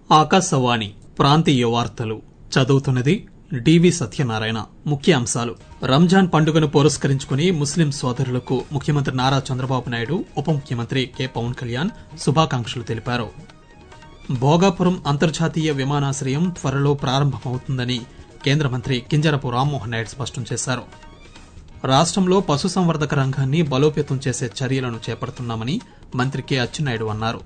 ఆకాశవాణి ప్రాంతీయ వార్తలు చదువుతున్నది డివి సత్యనారాయణ ముఖ్య అంశాలు రంజాన్ పండుగను పురస్కరించుకుని ముస్లిం సోదరులకు ముఖ్యమంత్రి నారా చంద్రబాబు నాయుడు ఉప ముఖ్యమంత్రి కె పవన్ కళ్యాణ్ శుభాకాంక్షలు తెలిపారు భోగాపురం అంతర్జాతీయ విమానాశ్రయం త్వరలో ప్రారంభమవుతుందని కేంద్ర మంత్రి కింజరపు రామ్మోహన్ నాయుడు స్పష్టం చేశారు రాష్ట్రంలో పశుసంవర్ధక రంగాన్ని బలోపేతం చేసే చర్యలను చేపడుతున్నామని మంత్రి కె అచ్చెన్నాయుడు అన్నారు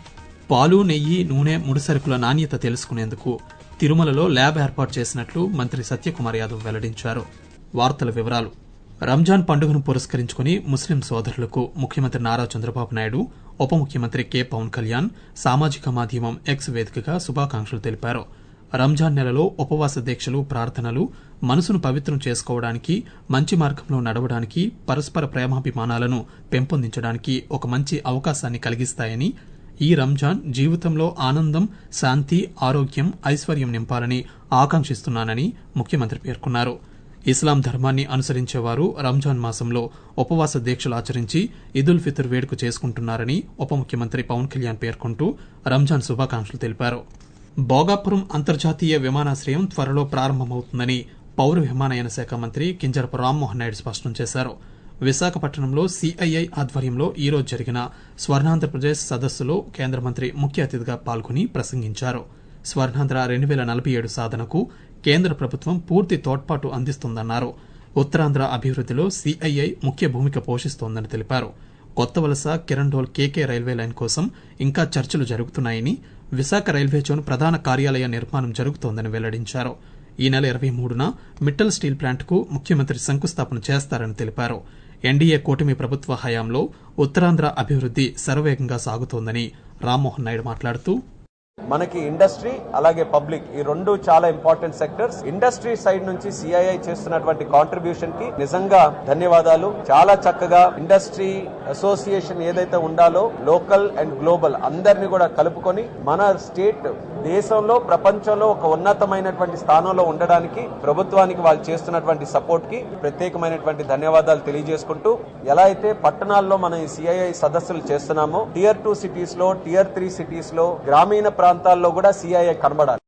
పాలు నెయ్యి నూనె ముడిసరుకుల నాణ్యత తెలుసుకునేందుకు తిరుమలలో ల్యాబ్ ఏర్పాటు చేసినట్లు మంత్రి సత్యకుమార్ యాదవ్ వెల్లడించారు వార్తల వివరాలు రంజాన్ పండుగను పురస్కరించుకుని ముస్లిం సోదరులకు ముఖ్యమంత్రి నారా చంద్రబాబు నాయుడు ఉప ముఖ్యమంత్రి కె పవన్ కళ్యాణ్ సామాజిక మాధ్యమం ఎక్స్ వేదికగా శుభాకాంక్షలు తెలిపారు రంజాన్ నెలలో ఉపవాస దీక్షలు ప్రార్థనలు మనసును పవిత్రం చేసుకోవడానికి మంచి మార్గంలో నడవడానికి పరస్పర ప్రేమాభిమానాలను పెంపొందించడానికి ఒక మంచి అవకాశాన్ని కలిగిస్తాయని ఈ రంజాన్ జీవితంలో ఆనందం శాంతి ఆరోగ్యం ఐశ్వర్యం నింపాలని ఆకాంక్షిస్తున్నానని ముఖ్యమంత్రి పేర్కొన్నారు ఇస్లాం ధర్మాన్ని అనుసరించేవారు రంజాన్ మాసంలో ఉపవాస దీక్షలు ఆచరించి ఇదుల్ ఫితర్ వేడుక చేసుకుంటున్నారని ఉప ముఖ్యమంత్రి పవన్ కళ్యాణ్ పేర్కొంటూ రంజాన్ శుభాకాంక్షలు తెలిపారు భోగాపురం అంతర్జాతీయ విమానాశ్రయం త్వరలో ప్రారంభమవుతుందని పౌర విమానయాన శాఖ మంత్రి కింజరపు రామ్మోహన్ నాయుడు స్పష్టం చేశారు విశాఖపట్నంలో సిఐఐ ఆధ్వర్యంలో ఈరోజు జరిగిన స్వర్ణాంధ్రప్రదేశ్ సదస్సులో కేంద్ర మంత్రి ముఖ్య అతిథిగా పాల్గొని ప్రసంగించారు స్వర్ణాంధ్ర రెండు వేల నలభై ఏడు సాధనకు కేంద్ర ప్రభుత్వం పూర్తి తోడ్పాటు అందిస్తోందన్నారు ఉత్తరాంధ్ర అభివృద్దిలో సిఐఐ ముఖ్య భూమిక పోషిస్తోందని తెలిపారు కొత్త వలస కిరణ్డోల్ కేకే రైల్వే లైన్ కోసం ఇంకా చర్చలు జరుగుతున్నాయని విశాఖ రైల్వే జోన్ ప్రధాన కార్యాలయ నిర్మాణం జరుగుతోందని వెల్లడించారు ఈ నెల ఇరవై మూడున మిట్టల్ స్టీల్ ప్లాంట్కు ముఖ్యమంత్రి శంకుస్థాపన చేస్తారని తెలిపారు ఎన్డీఏ కూటమి ప్రభుత్వ హయాంలో ఉత్తరాంధ్ర అభివృద్ది శరవేగంగా సాగుతోందని రామ్మోహన్ నాయుడు మాట్లాడుతూ మనకి ఇండస్ట్రీ అలాగే పబ్లిక్ ఈ రెండు చాలా ఇంపార్టెంట్ సెక్టర్స్ ఇండస్ట్రీ సైడ్ నుంచి సిఐఐ చేస్తున్నటువంటి కాంట్రిబ్యూషన్ కి నిజంగా ధన్యవాదాలు చాలా చక్కగా ఇండస్ట్రీ అసోసియేషన్ ఏదైతే ఉండాలో లోకల్ అండ్ గ్లోబల్ అందరినీ కూడా కలుపుకొని మన స్టేట్ దేశంలో ప్రపంచంలో ఒక ఉన్నతమైనటువంటి స్థానంలో ఉండడానికి ప్రభుత్వానికి వాళ్ళు చేస్తున్నటువంటి సపోర్ట్ కి ప్రత్యేకమైనటువంటి ధన్యవాదాలు తెలియజేసుకుంటూ ఎలా అయితే పట్టణాల్లో మనం ఈ సిఐఐ సదస్సులు చేస్తున్నామో టియర్ టూ సిటీస్ లో టియర్ త్రీ సిటీస్ లో గ్రామీణ ప్రాంతాల్లో కూడా సిఐఐ కనబడాలి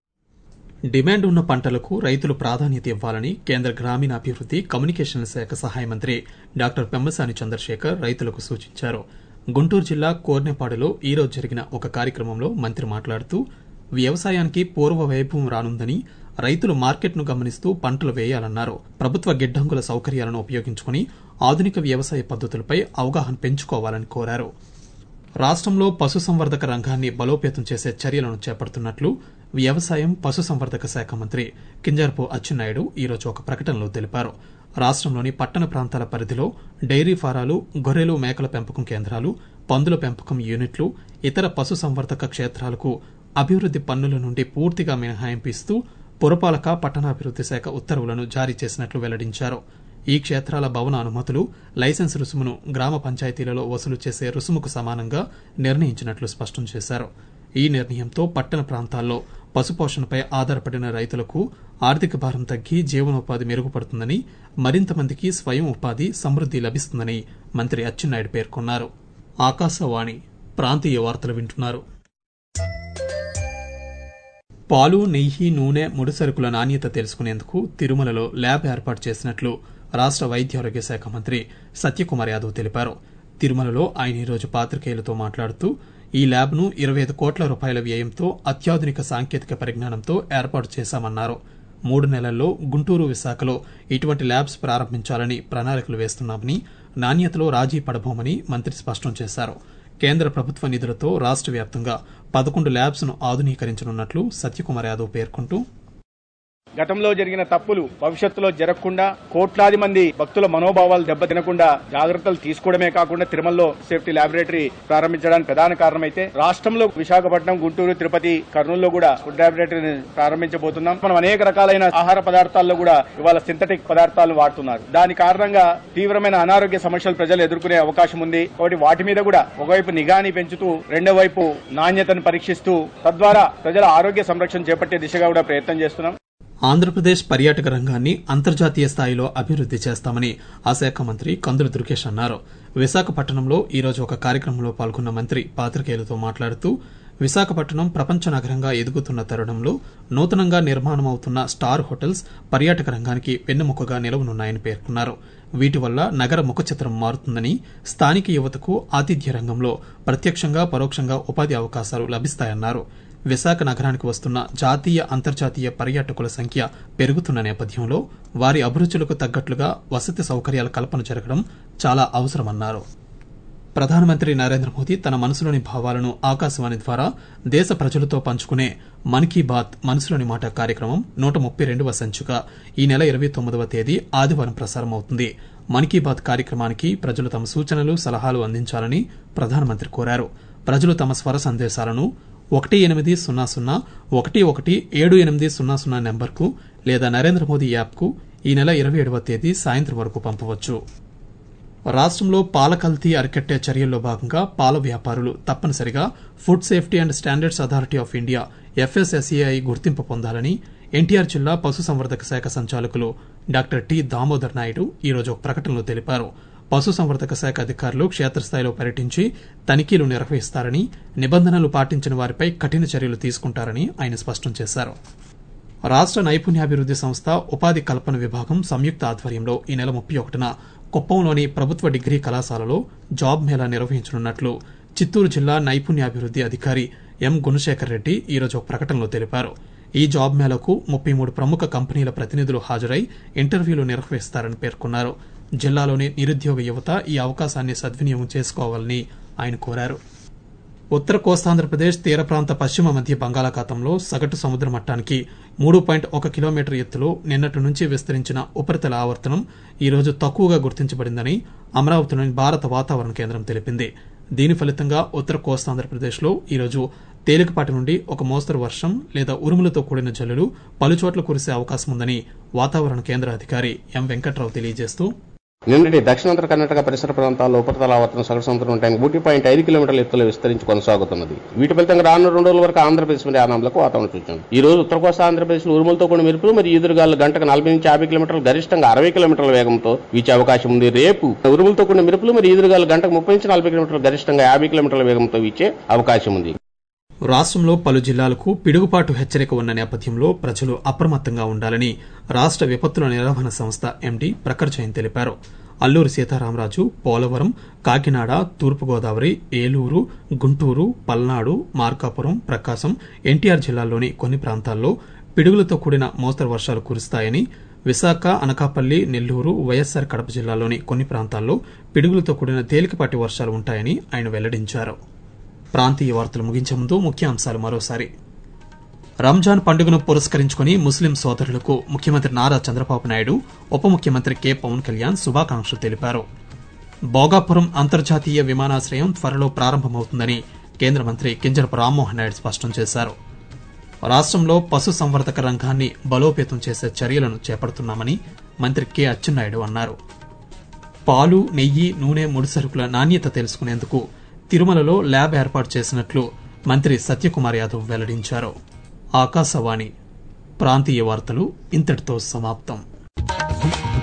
డిమాండ్ ఉన్న పంటలకు రైతులు ప్రాధాన్యత ఇవ్వాలని కేంద్ర గ్రామీణాభివృద్ది కమ్యూనికేషన్ల శాఖ సహాయ మంత్రి డాక్టర్ పెమ్మసాని చంద్రశేఖర్ రైతులకు సూచించారు గుంటూరు జిల్లా కోర్నెపాడులో ఈరోజు జరిగిన ఒక కార్యక్రమంలో మంత్రి మాట్లాడుతూ వ్యవసాయానికి పూర్వ వైభవం రానుందని రైతులు మార్కెట్ను గమనిస్తూ పంటలు వేయాలన్నారు ప్రభుత్వ గిడ్డంగుల సౌకర్యాలను ఉపయోగించుకుని ఆధునిక వ్యవసాయ పద్దతులపై అవగాహన పెంచుకోవాలని కోరారు రాష్ట్రంలో పశుసంవర్ధక రంగాన్ని బలోపేతం చేసే చర్యలను చేపడుతున్నట్లు వ్యవసాయం పశుసంవర్ధక శాఖ మంత్రి కింజరపు అచ్చెన్నాయుడు ఈరోజు ఒక ప్రకటనలో తెలిపారు రాష్ట్రంలోని పట్టణ ప్రాంతాల పరిధిలో డైరీ ఫారాలు గొర్రెలు మేకల పెంపకం కేంద్రాలు పందుల పెంపకం యూనిట్లు ఇతర పశుసంవర్ధక క్షేత్రాలకు అభివృద్ది పన్నుల నుండి పూర్తిగా మినహాయింపు ఇస్తూ పురపాలక పట్టణాభివృద్ది శాఖ ఉత్తర్వులను జారీ చేసినట్లు వెల్లడించారు ఈ క్షేత్రాల భవన అనుమతులు లైసెన్స్ రుసుమును గ్రామ పంచాయతీలలో వసూలు చేసే రుసుముకు సమానంగా నిర్ణయించినట్లు స్పష్టం చేశారు ఈ నిర్ణయంతో పట్టణ ప్రాంతాల్లో పశుపోషణపై ఆధారపడిన రైతులకు ఆర్థిక భారం తగ్గి జీవనోపాధి మెరుగుపడుతుందని మరింత మందికి స్వయం ఉపాధి సమృద్ది లభిస్తుందని మంత్రి అచ్చెన్నాయుడు పేర్కొన్నారు ఆకాశవాణి ప్రాంతీయ వార్తలు వింటున్నారు పాలు నెయ్యి నూనె ముడిసరుకుల నాణ్యత తెలుసుకునేందుకు తిరుమలలో ల్యాబ్ ఏర్పాటు చేసినట్లు రాష్ట వైద్యారోగ్య శాఖ మంత్రి సత్యకుమార్ యాదవ్ తెలిపారు తిరుమలలో ఆయన ఈరోజు పాత్రికేయులతో మాట్లాడుతూ ఈ ల్యాబ్ను ఇరవై ఐదు కోట్ల రూపాయల వ్యయంతో అత్యాధునిక సాంకేతిక పరిజ్ఞానంతో ఏర్పాటు చేశామన్నారు మూడు నెలల్లో గుంటూరు విశాఖలో ఇటువంటి ల్యాబ్స్ ప్రారంభించాలని ప్రణాళికలు వేస్తున్నామని నాణ్యతలో రాజీ పడబోమని మంత్రి స్పష్టం చేశారు కేంద్ర ప్రభుత్వ నిధులతో రాష్ట్ర వ్యాప్తంగా పదకొండు ల్యాబ్స్ ను ఆధునీకరించనున్నట్లు సత్యకుమార్ యాదవ్ పేర్కొంటూ గతంలో జరిగిన తప్పులు భవిష్యత్తులో జరగకుండా కోట్లాది మంది భక్తుల మనోభావాలు దెబ్బతినకుండా జాగ్రత్తలు తీసుకోవడమే కాకుండా తిరుమలలో సేఫ్టీ ల్యాబొరేటరీ ప్రారంభించడానికి ప్రధాన కారణమైతే రాష్ట్రంలో విశాఖపట్నం గుంటూరు తిరుపతి కర్నూలులో కూడా ఫుడ్ ల్యాబొరేటరీని ప్రారంభించబోతున్నాం మనం అనేక రకాలైన ఆహార పదార్థాల్లో కూడా ఇవాళ సింథటిక్ పదార్థాలు వాడుతున్నారు దాని కారణంగా తీవ్రమైన అనారోగ్య సమస్యలు ప్రజలు ఎదుర్కొనే అవకాశం ఉంది కాబట్టి వాటి మీద కూడా ఒకవైపు నిఘాని పెంచుతూ రెండో వైపు నాణ్యతను పరీక్షిస్తూ తద్వారా ప్రజల ఆరోగ్య సంరక్షణ చేపట్టే దిశగా కూడా ప్రయత్నం చేస్తున్నాం ఆంధ్రప్రదేశ్ పర్యాటక రంగాన్ని అంతర్జాతీయ స్థాయిలో అభివృద్ది చేస్తామని ఆ శాఖ మంత్రి కందుల దుర్గేష్ అన్నారు విశాఖపట్నంలో ఈరోజు ఒక కార్యక్రమంలో పాల్గొన్న మంత్రి పాత్రికేయులతో మాట్లాడుతూ విశాఖపట్నం ప్రపంచ నగరంగా ఎదుగుతున్న తరుణంలో నూతనంగా నిర్మాణమవుతున్న స్టార్ హోటల్స్ పర్యాటక రంగానికి వెన్నెముకగా నిలవనున్నాయని పేర్కొన్నారు వీటి వల్ల నగర ముఖ చిత్రం మారుతుందని స్థానిక యువతకు ఆతిథ్య రంగంలో ప్రత్యక్షంగా పరోక్షంగా ఉపాధి అవకాశాలు లభిస్తాయన్నారు విశాఖ నగరానికి వస్తున్న జాతీయ అంతర్జాతీయ పర్యాటకుల సంఖ్య పెరుగుతున్న నేపథ్యంలో వారి అభిరుచులకు తగ్గట్లుగా వసతి సౌకర్యాల కల్పన జరగడం చాలా అవసరమన్నారు ప్రధానమంత్రి నరేంద్ర మోదీ తన మనసులోని భావాలను ఆకాశవాణి ద్వారా దేశ ప్రజలతో పంచుకునే మన్ కీ బాత్ మనసులోని మాట కార్యక్రమం నూట ముప్పై రెండవ సంచిక ఈ నెల ఇరవై తొమ్మిదవ తేదీ ఆదివారం ప్రసారమవుతుంది మన్ కీ బాత్ కార్యక్రమానికి ప్రజలు తమ సూచనలు సలహాలు అందించాలని ప్రధానమంత్రి కోరారు ప్రజలు తమ స్వర సందేశాలను ఒకటి ఎనిమిది సున్నా సున్నా ఒకటి ఒకటి ఏడు ఎనిమిది సున్నా సున్నా నెంబర్కు లేదా నరేంద్ర మోదీ యాప్కు ఈ నెల ఇరవై ఏడవ తేదీ సాయంత్రం వరకు పంపవచ్చు రాష్ట్రంలో పాల కల్తీ అరికట్టే చర్యల్లో భాగంగా పాల వ్యాపారులు తప్పనిసరిగా food safety and standards authority of India FSSAI గుర్తింపు పొందాలని ఎన్టీఆర్ జిల్లా పశుసంవర్ధక శాఖ సంచాలకులు డాక్టర్ టి దామోదర్ నాయుడు ఈరోజు ఒక ప్రకటనలో తెలిపారు పశుసంవర్ధక శాఖ అధికారులు క్షేత్రస్థాయిలో పర్యటించి తనిఖీలు నిర్వహిస్తారని నిబంధనలు పాటించిన వారిపై కఠిన చర్యలు తీసుకుంటారని ఆయన స్పష్టం చేశారు రాష్ట్ర నైపుణ్యాభివృద్ది సంస్థ ఉపాధి కల్పన విభాగం సంయుక్త ఆధ్వర్యంలో ఈ నెల ముప్పై ఒకటిన కుప్పంలోని ప్రభుత్వ డిగ్రీ కళాశాలలో జాబ్ మేళా నిర్వహించనున్నట్లు చిత్తూరు జిల్లా నైపుణ్యాభివృద్ది అధికారి ఎం గుణశేఖర్ రెడ్డి ఈరోజు ఒక ప్రకటనలో తెలిపారు ఈ జాబ్ మేళకు ముప్పై మూడు ప్రముఖ కంపెనీల ప్రతినిధులు హాజరై ఇంటర్వ్యూలు నిర్వహిస్తారని పేర్కొన్నారు జిల్లాలోని నిరుద్యోగ యువత ఈ అవకాశాన్ని సద్వినియోగం చేసుకోవాలని ఆయన కోరారు ఉత్తర కోస్తాంధ్రప్రదేశ్ తీర ప్రాంత పశ్చిమ మధ్య బంగాళాఖాతంలో సగటు సముద్ర మట్టానికి మూడు పాయింట్ ఒక కిలోమీటర్ ఎత్తులో నిన్నటి నుంచి విస్తరించిన ఉపరితల ఆవర్తనం ఈ రోజు తక్కువగా గుర్తించబడిందని అమరావతిలోని భారత వాతావరణ కేంద్రం తెలిపింది దీని ఫలితంగా ఉత్తర కోస్తాంధ్రప్రదేశ్లో ఈరోజు తేలికపాటి నుండి ఒక మోస్తరు వర్షం లేదా ఉరుములతో కూడిన జల్లులు పలుచోట్ల కురిసే అవకాశం ఉందని వాతావరణ కేంద్ర అధికారి ఎం వెంకట్రావు తెలియజేస్తూ నిన్నటి దక్షిణాంధ్ర కర్ణాటక పరిసర ప్రాంతాల్లో ఉపరితల ఆవర్తన సగటు సముద్రం ట్యాంక్ ఒకటి పాయింట్ ఐదు కిలోమీటర్ల ఎత్తులో విస్తరించి కొనసాగుతున్నది వీటి ఫలితంగా రానున్న రెండు రోజుల వరకు ఆంధ్రప్రదేశ్ మరియు ఆనందలకు వాతావరణ సూచన ఈ రోజు ఉత్తర కోస్తా ఆంధ్రప్రదేశ్ ఉరుములతో కూడిన మెరుపులు మరియు ఈదురుగాలు గంటకు నలభై నుంచి యాభై కిలోమీటర్లు గరిష్టంగా అరవై కిలోమీటర్ల వేగంతో వీచే అవకాశం ఉంది రేపు ఉరుములతో కూడిన మెరుపులు మరియు ఈదురుగాలు గంటకు ముప్పై నుంచి నలభై కిలోమీటర్లు గరిష్టంగా యాభై కిలోమీటర్ల వేగంతో వీచే అవకాశం ఉంది రాష్ట్రంలో పలు జిల్లాలకు పిడుగుపాటు హెచ్చరిక ఉన్న నేపథ్యంలో ప్రజలు అప్రమత్తంగా ఉండాలని రాష్ట్ర విపత్తుల నిర్వహణ సంస్థ ఎండీ ప్రఖర్ జైన్ తెలిపారు అల్లూరి సీతారామరాజు పోలవరం కాకినాడ తూర్పుగోదావరి ఏలూరు గుంటూరు పల్నాడు మార్కాపురం ప్రకాశం ఎన్టీఆర్ జిల్లాల్లోని కొన్ని ప్రాంతాల్లో పిడుగులతో కూడిన మోస్తరు వర్షాలు కురుస్తాయని విశాఖ అనకాపల్లి నెల్లూరు వైఎస్సార్ కడప జిల్లాల్లోని కొన్ని ప్రాంతాల్లో పిడుగులతో కూడిన తేలికపాటి వర్షాలు ఉంటాయని ఆయన వెల్లడించారు ప్రాంతీయ వార్తలు ముగించే ముందు ముఖ్యాంశాలు మరోసారి రంజాన్ పండుగను పురస్కరించుకుని ముస్లిం సోదరులకు ముఖ్యమంత్రి నారా చంద్రబాబు నాయుడు ఉప ముఖ్యమంత్రి కె పవన్ కళ్యాణ్ శుభాకాంక్షలు తెలిపారు భోగాపురం అంతర్జాతీయ విమానాశ్రయం త్వరలో ప్రారంభమవుతుందని కేంద్ర మంత్రి కింజరపు రామ్మోహన్ నాయుడు స్పష్టం చేశారు రాష్ట్రంలో పశు సంవర్ధక రంగాన్ని బలోపేతం చేసే చర్యలను చేపడుతున్నామని మంత్రి కె అచ్చెన్నాయుడు అన్నారు పాలు నెయ్యి నూనె ముడిసరుకుల నాణ్యత తెలుసుకునేందుకు తిరుమలలో ల్యాబ్ ఏర్పాటు చేసినట్లు మంత్రి సత్యకుమార్ యాదవ్ వెల్లడించారు ఆకాశవాణి ప్రాంతీయ వార్తలు ఇంతటితో సమాప్తం